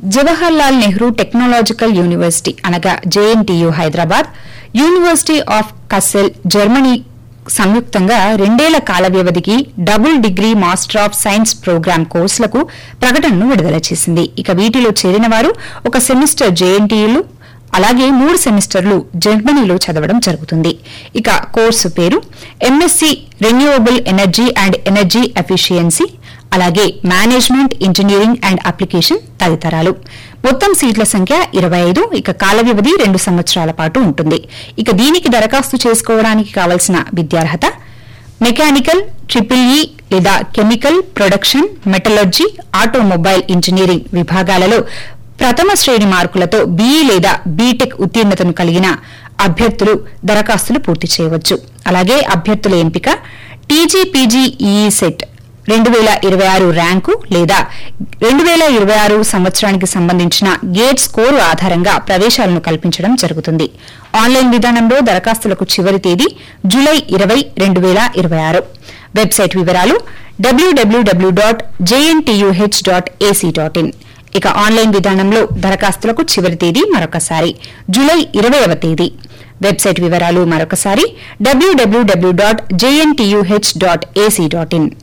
Jawahar Lal Nehru technological university అనగా JNTU Hyderabad university of Kassel Germany సంయుక్తంగా రెండేళ్ల కాల వ్యవధికి double degree master of science program కోర్సులకు ప్రకటనను విడుదల చేసింది ఇక వీటిలో చేరిన వారు ఒక సెమిస్టర్ జేఎన్టీయూలు అలాగే మూడు సెమిస్టర్లు జర్మనీలో చదవడం జరుగుతుంది ఇక కోర్సు పేరు MSc renewable energy and energy efficiency అలాగే మేనేజ్మెంట్ ఇంజనీరింగ్ అండ్ అప్లికేషన్ తదితరాలు మొత్తం సీట్ల సంఖ్య ఇరవై ఐదు ఇక కాల వ్యవధి రెండు సంవత్సరాల పాటు ఉంటుంది ఇక దీనికి దరఖాస్తు చేసుకోవడానికి కావలసిన విద్యార్హత మెకానికల్ ట్రిపుల్ ఈ లేదా chemical production metallurgy automobile engineering విభాగాలలో ప్రథమ శ్రేణి మార్కులతో బీఈ లేదా బీటెక్ ఉత్తీర్ణతను కలిగిన అభ్యర్థులు దరఖాస్తులు పూర్తి చేయవచ్చు అలాగే అభ్యర్థుల ఎంపిక టీజీపీజీఈ సెట్ రెండు వేల ఇరవై ఆరు ర్యాంకు లేదా రెండు వేల ఇరవై ఆరు సంవత్సరానికి సంబంధించిన గేట్ స్కోరు ఆధారంగా ప్రవేశాలను కల్పించడం జరుగుతుంది ఆన్లైన్ విధానంలో దరఖాస్తులకు చివరి తేదీ జూలై ఇరవై రెండు వేల ఇరవై ఆరు వెబ్సైట్ వివరాలు WWW dot JNTUH dot AC dot in ఇక ఆన్లైన్ విధానంలో దరఖాస్తులకు చివరి తేదీ మరొకసారి జూలై ఇరవైవ తేదీ వెబ్సైట్ వివరాలు మరొకసారి WWW dot JNTUH dot AC dot in